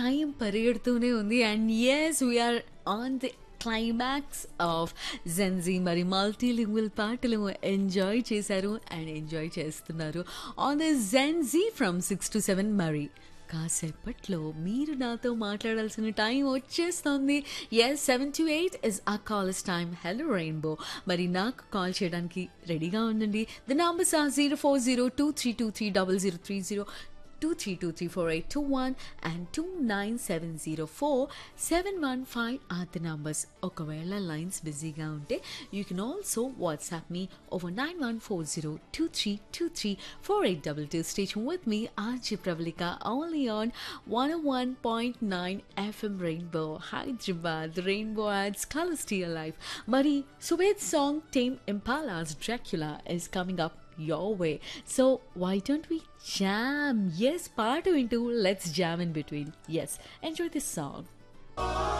Time పరిగెడుతూనే ఉంది and yes we are on the climax of Gen Z మరి మల్టీలింగ్వల్ పాటలు ఎంజాయ్ చేశారు అండ్ ఎంజాయ్ చేస్తున్నారు on the Gen Z from six to seven మరి కాసేపట్లో మీరు నాతో మాట్లాడాల్సిన టైం వచ్చేస్తుంది yes seven to eight is a calls time hello rainbow మరి నాకు కాల్ చేయడానికి రెడీగా ఉండండి the numbers uh zero four zero two three two three double zero three zero two three two three four eight two one and two nine seven zero four seven one five are the numbers ఒకవేళ lines బిజీగా ఉంటే you can also WhatsApp me over nine one four zero two three two three four eight double two station with me RJ Pravalika only on one one point nine FM rainbow Hyderabad rainbow ads colours to your life మరి సువేద్ song Tame Impala's Dracula is coming up your way. So why don't we jam? Yes, part into let's jam in between. Yes, enjoy this song.